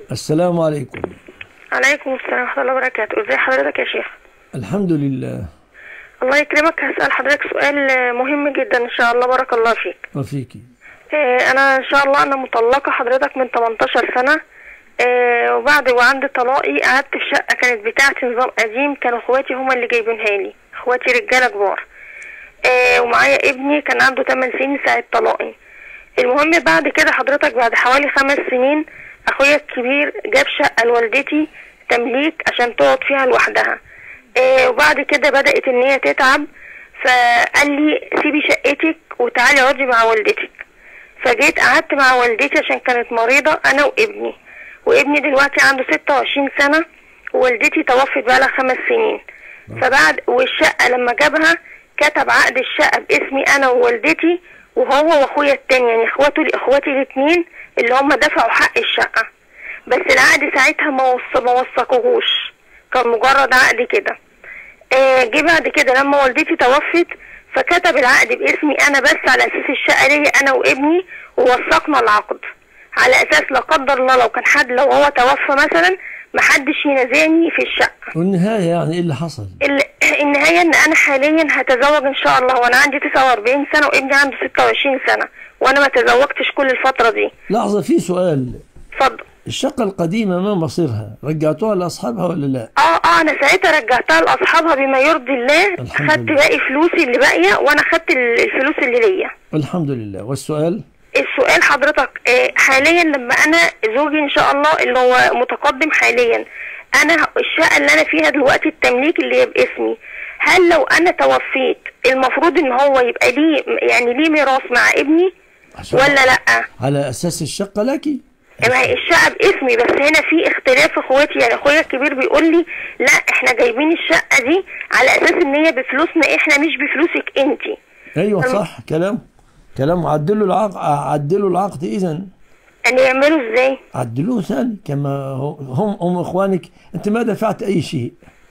السلام عليكم عليكم السلام ورحمة الله وبركاته ازي حضرتك يا شيخ الحمد لله الله يكرمك هسأل حضرتك سؤال آه، مهم جدا ان شاء الله بارك الله فيك وفيكي آه، انا ان شاء الله انا مطلقة حضرتك من 18 سنة آه، وبعد وعند طلاقي قعدت في شقة كانت بتاعتي نظام قديم كانوا اخواتي هما اللي جايبينها لي اخواتي رجالة كبار آه، ومعايا ابني كان عنده 8 سنين ساعة طلاقي المهم بعد كده حضرتك بعد حوالي خمس سنين اخويا الكبير جاب شقة لوالدتي تمليك عشان تقعد فيها لوحدها آه، وبعد كده بدأت ان هي تتعب فقال لي سيبي شقتك وتعالي اقعدي مع والدتك فجيت قعدت مع والدتي عشان كانت مريضة انا وابني وابني دلوقتي عنده 26 سنة ووالدتي توفت بقالها خمس سنين فبعد والشقة لما جابها كتب عقد الشقة باسمي انا ووالدتي وهو واخويا التاني يعني اخواته اخواتي الاتنين اللي هم دفعوا حق الشقة بس العقد ساعتها ما وص- ما وثقوهوش كان مجرد عقد كده آه، جه بعد كده لما والدتي توفت فكتب العقد باسمي انا بس على اساس الشقه ليا انا وابني ووثقنا العقد على اساس لا قدر الله لو كان حد لو هو توفى مثلا محدش ينازعني في الشقه والنهاية يعني إيه اللي حصل ال- النهايه ان انا حاليا هتزوج ان شاء الله وانا عندي 49 سنه وابني عنده 26 سنه وانا ما تزوجتش كل الفتره دي لحظة في سؤال اتفضل الشقة القديمة ما مصيرها رجعتوها لأصحابها ولا لا اه اه انا ساعتها رجعتها لاصحابها بما يرضي الله الحمد خدت لله. باقي فلوسي اللي باقيه وانا خدت ال- الفلوس اللي ليا الحمد لله والسؤال السؤال حضرتك آه، حاليا لما انا زوجي ان شاء الله اللي هو متقدم حاليا انا الشقه اللي انا فيها دلوقتي التمليك اللي هي باسمي هل لو انا توفيت المفروض ان هو يبقى ليه يعني ليه ميراث مع ابني ولا لا على أساس الشقة لك ما هي الشقه باسمي بس هنا في اختلاف اخواتي يعني اخويا الكبير بيقول لي لا احنا جايبين الشقه دي على اساس ان هي بفلوسنا احنا مش بفلوسك انتي أيوة صح كلام كلام عدلوا العقد عدلوا العقد إذا ان يعملوا ازاي عدلوه ثاني كما هو- هم هم إخوانك أنت ما دفعت أي شيء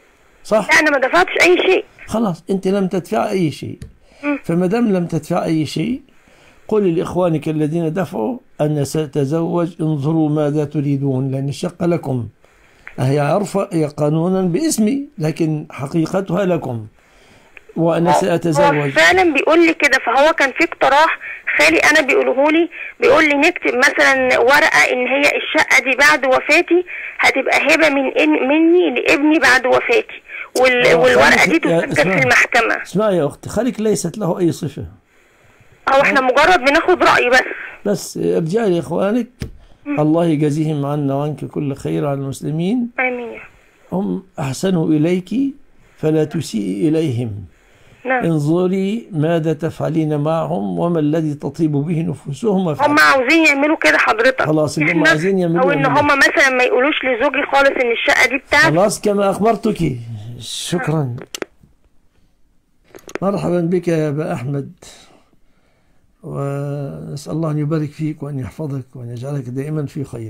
صح لا انا ما دفعتش اي شيء خلاص أنت لم تدفع أي شيء فما دام لم تدفع أي شيء قل لإخوانك الذين دفعوا أنا سأتزوج انظروا ماذا تريدون لأن الشقة لكم هي عرفة هي قانونا باسمي لكن حقيقتها لكم وأنا هو سأتزوج فعلا بيقول لي كده فهو كان في اقتراح خالي انا بيقوله لي بيقول لي نكتب مثلا ورقه ان هي الشقه دي بعد وفاتي هتبقى هبه من إن مني لابني بعد وفاتي وال آه، والورقه دي خالك- يا تسجل اسمع. في المحكمه اسمعي يا أختي خالك ليست له أي صفة هو احنا مجرد بناخد راي بس بس ارجعي لإخوانك الله يجازيهم عنا وعنك كل خير على المسلمين امين يا هم أحسنوا إليك فلا تسيئي إليهم نعم انظري ماذا تفعلين معهم وما الذي تطيب به نفوسهم هم وافعلي. عاوزين يعملوا كده حضرتك خلاص، اللي هم إحنا- عايزين يعملوه او ان يعملوه. هم مثلا ما يقولوش لزوجي خالص ان الشقه دي بتاعتي خلاص كما أخبرتك شكرا مرحبا بك يا أبا أحمد ونسأل الله أن يبارك فيك وأن يحفظك وأن يجعلك دائما في خير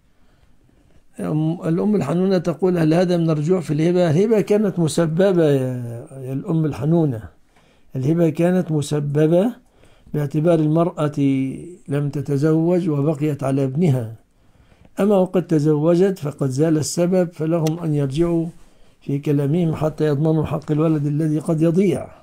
أم- الأم الحنونة تقول هل هذا من الرجوع في الهبة الهبة كانت مسببة يا يا الأم الحنونة الهبة كانت مسببة باعتبار المرأة لم تتزوج وبقيت على ابنها أما وقد تزوجت فقد زال السبب فلهم أن يرجعوا في كلامهم حتى يضمنوا حق الولد الذي قد يضيع